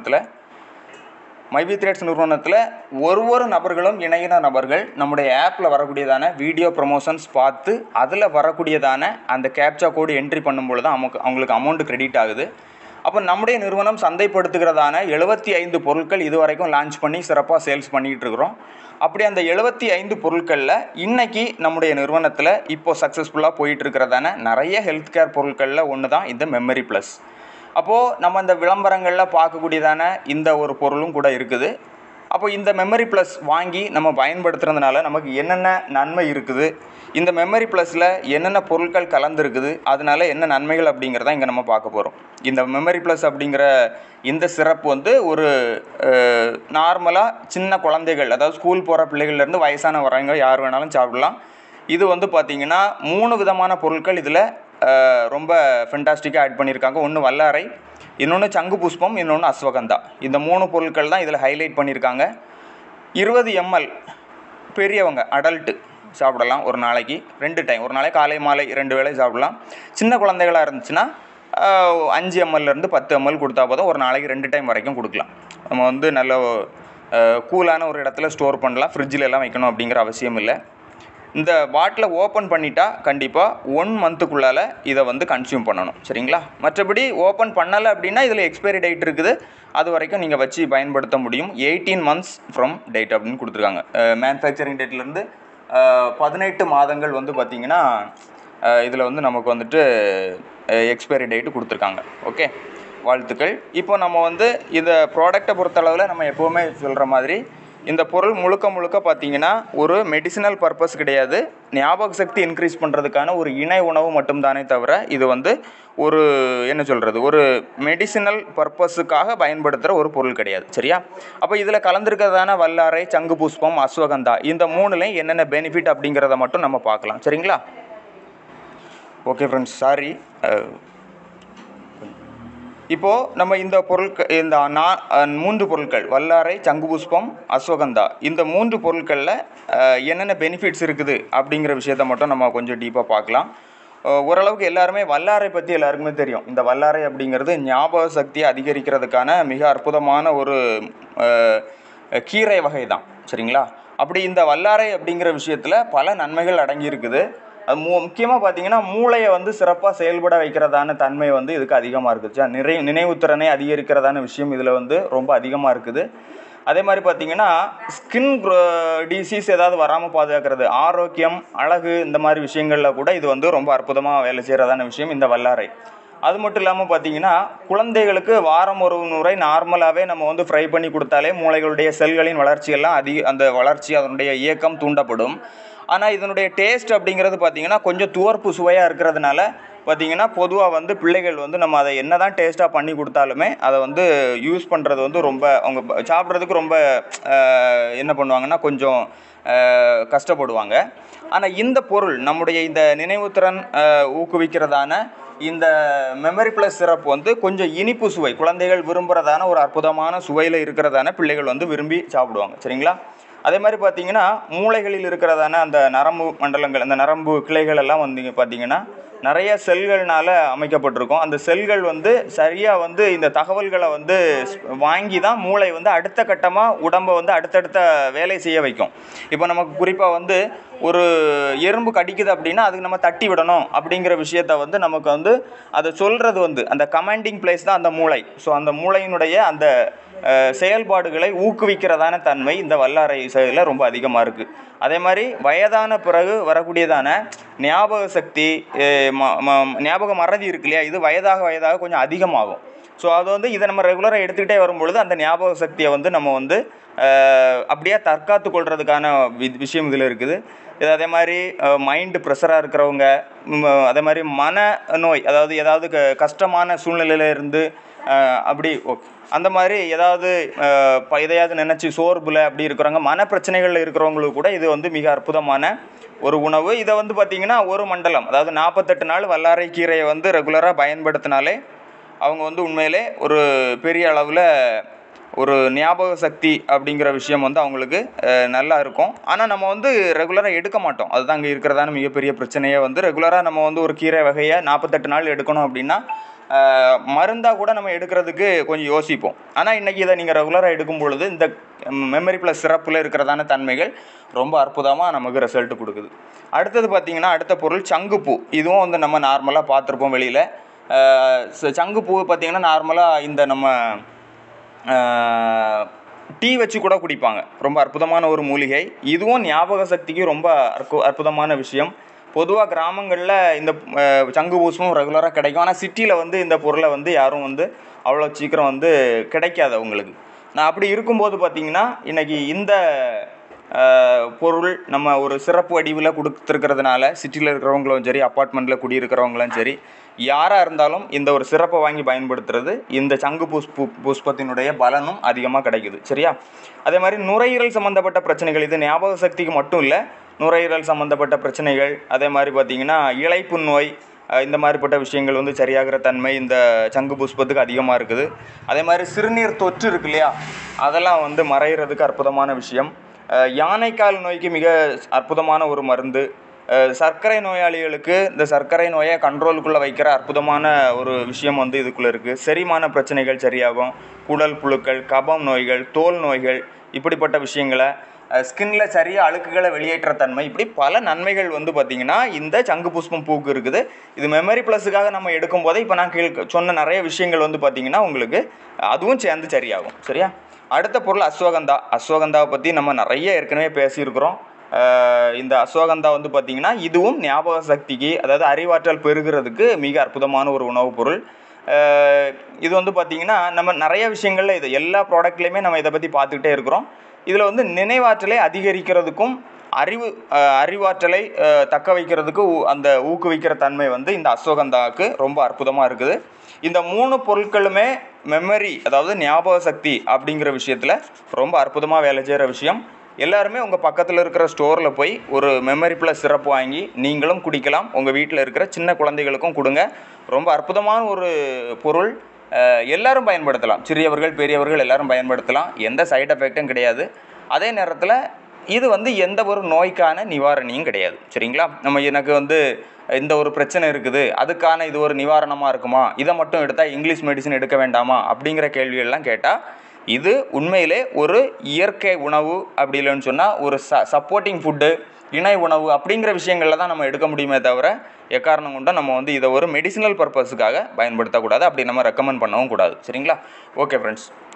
நிறுவனத்தில் மைவி த்ரேட்ஸ் நிறுவனத்தில் ஒரு ஒரு நபர்களும் இணையின நபர்கள் நம்முடைய ஆப்பில் வரக்கூடியதான வீடியோ ப்ரொமோஷன்ஸ் பார்த்து அதில் வரக்கூடியதான அந்த கேப்சா கோடு என்ட்ரி பண்ணும்பொழுது தான் நமக்கு அவங்களுக்கு அமௌண்ட் கிரெடிட் ஆகுது அப்போ நம்முடைய நிறுவனம் சந்தைப்படுத்துகிறதான எழுபத்தி ஐந்து பொருட்கள் இது வரைக்கும் லான்ச் பண்ணி சிறப்பாக சேல்ஸ் பண்ணிகிட்டு இருக்கிறோம் அப்படி அந்த எழுபத்தி ஐந்து பொருட்களில் இன்னைக்கு நம்முடைய நிறுவனத்தில் இப்போ சக்ஸஸ்ஃபுல்லாக போயிட்டு இருக்கிறதான நிறைய ஹெல்த் கேர் பொருட்களில் ஒன்று தான் இந்த மெமரி ப்ளஸ் அப்போது நம்ம இந்த விளம்பரங்களில் பார்க்கக்கூடியதான இந்த ஒரு பொருளும் கூட இருக்குது அப்போ இந்த மெமரி ப்ளஸ் வாங்கி நம்ம பயன்படுத்துறதுனால நமக்கு என்னென்ன நன்மை இருக்குது இந்த மெமரி ப்ளஸில் என்னென்ன பொருட்கள் கலந்துருக்குது அதனால என்ன நன்மைகள் அப்படிங்கிறத இங்கே நம்ம பார்க்க போகிறோம் இந்த மெமரி ப்ளஸ் அப்படிங்கிற இந்த சிறப்பு வந்து ஒரு நார்மலாக சின்ன குழந்தைகள் அதாவது ஸ்கூல் போகிற பிள்ளைகள்லேருந்து வயசான வரவங்க யார் வேணாலும் சாப்பிடலாம் இது வந்து பார்த்திங்கன்னா மூணு விதமான பொருட்கள் இதில் ரொம்ப ஃபென்டாஸ்டிக்காக ஆட் பண்ணியிருக்காங்க ஒன்று வல்லாரை இன்னொன்று சங்கு புஷ்பம் இன்னொன்று அஸ்வகந்தா இந்த மூணு பொருட்கள் தான் இதில் ஹைலைட் பண்ணியிருக்காங்க இருபது எம்எல் பெரியவங்க அடல்ட்டு சாப்பிடலாம் ஒரு நாளைக்கு ரெண்டு டைம் ஒரு நாளைக்கு காலை மாலை ரெண்டு வேளை சாப்பிடலாம் சின்ன குழந்தைகளாக இருந்துச்சுன்னா ஆஹ், அஞ்சு எம்எல்லேருந்து பத்து எம்எல் கொடுத்தா போதும் ஒரு நாளைக்கு ரெண்டு டைம் வரைக்கும் கொடுக்கலாம் நம்ம வந்து நல்ல கூலான ஒரு இடத்துல ஸ்டோர் பண்ணலாம் ஃப்ரிட்ஜில் எல்லாம் வைக்கணும் அப்படிங்கிற அவசியம் இல்லை இந்த பாட்டிலை ஓப்பன் பண்ணிட்டா கண்டிப்பாக ஒன் மந்த்துக்குள்ளால் இதை வந்து கன்சியூம் பண்ணணும் சரிங்களா மற்றபடி ஓப்பன் பண்ணலை அப்படின்னா இதில் எக்ஸ்பைரி டேட் இருக்குது அது வரைக்கும் நீங்கள் வச்சு பயன்படுத்த முடியும் எயிட்டீன் மந்த்ஸ் ஃப்ரம் டேட் அப்படின்னு கொடுத்துருக்காங்க மேனுஃபேக்சரிங் டேட்லேருந்து பதினெட்டு மாதங்கள் வந்து பார்த்திங்கன்னா இதில் வந்து நமக்கு வந்துட்டு எக்ஸ்பைரி டேட்டு கொடுத்துருக்காங்க ஓகே வாழ்த்துக்கள் இப்போ நம்ம வந்து இந்த ப்ராடக்ட்டை பொறுத்தளவில் நம்ம எப்போவுமே சொல்கிற மாதிரி இந்த பொருள் முழுக்க முழுக்க பார்த்தீங்கன்னா ஒரு மெடிசினல் பர்பஸ் கிடையாது ஞாபக சக்தி இன்க்ரீஸ் பண்ணுறதுக்கான ஒரு இணை உணவு மட்டும்தானே தவிர இது வந்து ஒரு என்ன சொல்கிறது ஒரு மெடிசினல் பர்பஸுக்காக பயன்படுத்துகிற ஒரு பொருள் கிடையாது சரியா அப்போ இதில் கலந்துருக்கிறதான வல்லாரை சங்கு புஷ்பம் அஸ்வகந்தா இந்த மூணுலையும் என்னென்ன பெனிஃபிட் அப்படிங்கிறத மட்டும் நம்ம பார்க்கலாம் சரிங்களா ஓகே ஃப்ரெண்ட்ஸ் சாரி இப்போது நம்ம இந்த பொருட்கள் இந்த நா அஹ் மூன்று பொருட்கள் வல்லாரை சங்கு புஷ்பம் அஸ்வகந்தா இந்த மூன்று பொருட்களில் அஹ், என்னென்ன பெனிஃபிட்ஸ் இருக்குது அப்படிங்கிற விஷயத்த மட்டும் நம்ம கொஞ்சம் டீப்பாக பார்க்கலாம் அஹ், ஓரளவுக்கு எல்லாருமே வல்லாரை பற்றி எல்லாருக்குமே தெரியும் இந்த வல்லாரை அப்படிங்கிறது ஞாபக சக்தியை அதிகரிக்கிறதுக்கான மிக அற்புதமான ஒரு அஹ், கீரை வகை தான் சரிங்களா அப்படி இந்த வல்லாரை அப்படிங்கிற விஷயத்தில் பல நன்மைகள் அடங்கி இருக்குது அது மு முக்கியமாக பார்த்தீங்கன்னா மூளையை வந்து சிறப்பாக செயல்பட வைக்கிறதான தன்மை வந்து இதுக்கு அதிகமாக இருக்குது சா, நிறை நினைவுத்திறனை அதிகரிக்கிறதான விஷயம் இதில் வந்து ரொம்ப அதிகமாக இருக்குது அதே மாதிரி பார்த்தீங்கன்னா ஸ்கின் டிசீஸ் ஏதாவது வராமல் பாதுகாக்கிறது ஆரோக்கியம் அழகு இந்த மாதிரி விஷயங்களில் கூட இது வந்து ரொம்ப அற்புதமாக வேலை செய்கிறதான விஷயம் இந்த வல்லாரை அது மட்டும் இல்லாமல் பார்த்தீங்கன்னா குழந்தைகளுக்கு வாரம் ஒரு முறை நார்மலாகவே நம்ம வந்து ஃப்ரை பண்ணி கொடுத்தாலே மூளைகளுடைய செல்களின் வளர்ச்சியெல்லாம் அதிக அந்த வளர்ச்சி அதனுடைய இயக்கம் தூண்டப்படும் ஆனால் இதனுடைய டேஸ்ட் அப்படிங்கிறது பார்த்தீங்கன்னா கொஞ்சம் துவர்ப்பு சுவையாக இருக்கிறதுனால பார்த்தீங்கன்னா பொதுவாக வந்து பிள்ளைகள் வந்து நம்ம அதை என்ன தான் டேஸ்ட்டாக பண்ணி கொடுத்தாலுமே அதை வந்து யூஸ் பண்ணுறது வந்து ரொம்ப அவங்க ப- சாப்பிட்றதுக்கு ரொம்ப அஹ், என்ன பண்ணுவாங்கன்னா கொஞ்சம் அஹ், கஷ்டப்படுவாங்க ஆனால் இந்த பொருள் நம்முடைய இந்த நினைவுத்திறன் அஹ், ஊக்குவிக்கிறதான இந்த மெமரி ப்ளஸ் சிரப் வந்து கொஞ்சம் இனிப்பு சுவை குழந்தைகள் விரும்புகிறதான ஒரு அற்புதமான சுவையில் இருக்கிறதான பிள்ளைகள் வந்து விரும்பி சாப்பிடுவாங்க சரிங்களா அதே மாதிரி பார்த்தீங்கன்னா மூளைகளில் இருக்கிறதான அந்த நரம்பு மண்டலங்கள் அந்த நரம்பு கிளைகள் எல்லாம் வந்து பார்த்தீங்கன்னா நிறைய செல்கள்னால அமைக்கப்பட்டிருக்கும் அந்த செல்கள் வந்து சரியாக வந்து இந்த தகவல்களை வந்து ஸ்- வாங்கி தான் மூளை வந்து அடுத்த கட்டமாக உடம்பை வந்து அடுத்தடுத்த வேலை செய்ய வைக்கும் இப்போ நமக்கு குறிப்பாக வந்து ஒரு எறும்பு கடிக்குது அப்படின்னா அதுக்கு நம்ம தட்டி விடணும் அப்படிங்கிற விஷயத்த வந்து நமக்கு வந்து அதை சொல்கிறது வந்து அந்த கமாண்டிங் பிளேஸ் தான் அந்த மூளை ஸோ அந்த மூளையினுடைய அந்த அஹ், செயல்பாடுகளை ஊக்குவிக்கிறதான தன்மை இந்த வல்லாரை செயலில் ரொம்ப அதிகமாக இருக்குது அதே மாதிரி வயதான பிறகு வரக்கூடியதான ஞாபக சக்தி அஹ், ம- ம- ஞாபக மறதி இருக்கு இல்லையா இது வயதாக வயதாக கொஞ்சம் அதிகமாகும் ஸோ அது வந்து இதை நம்ம ரெகுலராக எடுத்துக்கிட்டே வரும்பொழுது அந்த ஞாபக சக்தியை வந்து நம்ம வந்து அஹ், அப்படியே தற்காத்து கொள்றதுக்கான வி- விஷயம் இதில் இருக்குது இது அதே மாதிரி மைண்டு ப்ரெஷராக இருக்கிறவங்க ம், அதே மாதிரி மன நோய் அதாவது ஏதாவது க கஷ்டமான சூழ்நிலையில இருந்து அஹ், அப்படி ஓகே அந்த மாதிரி ஏதாவது அஹ், ப- எதையாவது நினச்சி சோர்வில் அப்படி இருக்கிறவங்க மன பிரச்சனைகளில் இருக்கிறவங்களுக்கு கூட இது வந்து மிக அற்புதமான ஒரு உணவு இதை வந்து பார்த்திங்கன்னா ஒரு மண்டலம் அதாவது நாற்பத்தெட்டு நாள் வல்லாரை கீரையை வந்து ரெகுலராக பயன்படுத்தினாலே அவங்க வந்து உண்மையிலே ஒரு பெரிய அளவில் ஒரு ஞாபக சக்தி அப்படிங்கிற விஷயம் வந்து அவங்களுக்கு அஹ், நல்லா இருக்கும் ஆனால் நம்ம வந்து ரெகுலராக எடுக்க மாட்டோம் அதுதான் அங்கே இருக்கிறதான மிகப்பெரிய பிரச்சனையே வந்து ரெகுலராக நம்ம வந்து ஒரு கீரை வகையை நாற்பத்தெட்டு நாள் எடுக்கணும் அப்படின்னா மருந்தாக கூட நம்ம எடுக்கிறதுக்கு கொஞ்சம் யோசிப்போம் ஆனால் இன்றைக்கி இதை நீங்கள் ரெகுலராக எடுக்கும் பொழுது இந்த மெமரி ப்ளஸ் சிறப்பில் இருக்கிறதான தன்மைகள் ரொம்ப அற்புதமாக நமக்கு ரிசல்ட் கொடுக்குது அடுத்தது பார்த்திங்கன்னா அடுத்த பொருள் சங்குப்பூ இதுவும் வந்து நம்ம நார்மலாக பார்த்துருப்போம் வெளியில் சங்குப்பூ பார்த்திங்கன்னா நார்மலாக இந்த நம்ம டீ வச்சு கூட குடிப்பாங்க ரொம்ப அற்புதமான ஒரு மூலிகை இதுவும் ஞாபக சக்திக்கு ரொம்ப அற்பு அற்புதமான விஷயம் பொதுவாக கிராமங்களில் இந்த அஹ், சங்கு பூசமும் ரெகுலராக கிடைக்கும் ஆனால் சிட்டியில் வந்து இந்த பொருளை வந்து யாரும் வந்து அவ்வளோ சீக்கிரம் வந்து கிடைக்காது அவங்களுக்கு நான் அப்படி இருக்கும்போது பார்த்திங்கன்னா இன்றைக்கி இந்த அஹ், பொருள் நம்ம ஒரு சிறப்பு வடிவில் கொடுத்துருக்கிறதுனால சிட்டியில் இருக்கிறவங்களும் சரி அப்பார்ட்மெண்ட்டில் குடியிருக்கிறவங்களும் சரி யாராக இருந்தாலும் இந்த ஒரு சிறப்பை வாங்கி பயன்படுத்துறது இந்த சங்கு புஷ்பு புஷ்பத்தினுடைய பலனும் அதிகமாக கிடைக்குது சரியா அதே மாதிரி நுரையீரல் சம்மந்தப்பட்ட பிரச்சனைகள் இது ஞாபக சக்திக்கு மட்டும் இல்லை நுரையீரல் சம்மந்தப்பட்ட பிரச்சனைகள் அதே மாதிரி பார்த்திங்கன்னா இளைப்பு நோய் அஹ் இந்த மாதிரிப்பட்ட விஷயங்கள் வந்து சரியாகிற தன்மை இந்த சங்கு புஷ்பத்துக்கு அதிகமாக இருக்குது அதே மாதிரி சிறுநீர் தொற்று இருக்கு இல்லையா அதெல்லாம் வந்து மறையிறதுக்கு அற்புதமான விஷயம் அஹ் யானைக்கால் நோய்க்கு மிக அற்புதமான ஒரு மருந்து அஹ் சர்க்கரை நோயாளிகளுக்கு இந்த சர்க்கரை நோயை கண்ட்ரோலுக்குள்ளே வைக்கிற அற்புதமான ஒரு விஷயம் வந்து இதுக்குள்ளே இருக்குது செரிமான பிரச்சனைகள் சரியாகும் குடல் புழுக்கள் கபம் நோய்கள் தோல் நோய்கள் இப்படிப்பட்ட விஷயங்களை ஸ்கின்ல சரியாக அழுக்குகளை வெளியேற்ற தன்மை இப்படி பல நன்மைகள் வந்து பார்த்திங்கன்னா இந்த சங்கு புஷ்பம் பூக்கு இருக்குது இது மெமரி ப்ளஸுக்காக நம்ம எடுக்கும் போதே இப்போ நான் கீழ் சொன்ன நிறைய விஷயங்கள் வந்து பார்த்திங்கன்னா உங்களுக்கு அதுவும் சேர்ந்து சரியாகும் சரியா அடுத்த பொருள் அஸ்வகந்தா அஸ்வகந்தாவை பற்றி நம்ம நிறைய ஏற்கனவே பேசியிருக்கிறோம் அஹ் இந்த அஸ்வகந்தா வந்து பார்த்திங்கன்னா இதுவும் ஞாபக சக்திக்கு அதாவது அறிவாற்றல் பெருகிறதுக்கு மிக அற்புதமான ஒரு உணவுப் பொருள் அஹ் இது வந்து பார்த்திங்கன்னா நம்ம நிறைய விஷயங்களில் இது எல்லா ப்ராடக்ட்லேயுமே நம்ம இதை பற்றி பார்த்துக்கிட்டே இருக்கிறோம் இதில் வந்து நினைவாற்றலை அதிகரிக்கிறதுக்கும் அறிவு அஹ் அறிவாற்றலை அஹ் தக்க வைக்கிறதுக்கு ஊ- அந்த ஊக்குவிக்கிற தன்மை வந்து இந்த அஸ்வகந்தாவுக்கு ரொம்ப அற்புதமாக இருக்குது இந்த மூணு பொருட்களுமே மெமரி அதாவது ஞாபக சக்தி அப்படிங்கிற விஷயத்தில் ரொம்ப அற்புதமாக வேலை செய்கிற விஷயம் எல்லாருமே உங்கள் பக்கத்தில் இருக்கிற ஸ்டோரில் போய் ஒரு மெமரி ப்ளஸ் சிறப்பு வாங்கி நீங்களும் குடிக்கலாம் உங்கள் வீட்டில் இருக்கிற சின்ன குழந்தைகளுக்கும் கொடுங்க ரொம்ப அற்புதமான ஒரு பொருள் அஹ், எல்லாரும் பயன்படுத்தலாம் சிறியவர்கள் பெரியவர்கள் எல்லாரும் பயன்படுத்தலாம் எந்த சைடு எஃபெக்ட்டும் கிடையாது அதே நேரத்தில் இது வந்து எந்த ஒரு நோய்க்கான நிவாரணியும் கிடையாது சரிங்களா நம்ம எனக்கு வந்து இந்த ஒரு பிரச்சனை இருக்குது அதுக்கான இது ஒரு நிவாரணமாக இருக்குமா இதை மட்டும் எடுத்தால் இங்கிலீஷ் மெடிசன் எடுக்க வேண்டாமா அப்படிங்கிற கேள்வியெல்லாம் கேட்டால் இது உண்மையிலே ஒரு இயற்கை உணவு அப்படி இல்லைன்னு சொன்னால் ஒரு ச சப்போர்ட்டிங் ஃபுட்டு இணை உணவு அப்படிங்கிற விஷயங்களில் தான் நம்ம எடுக்க முடியுமே தவிர எக்காரணம் கொண்டும் நம்ம வந்து இதை ஒரு மெடிசினல் பர்பஸுக்காக பயன்படுத்தக்கூடாது அப்படி நம்ம ரெக்கமெண்ட் பண்ணவும் கூடாது சரிங்களா ஓகே ஃப்ரெண்ட்ஸ்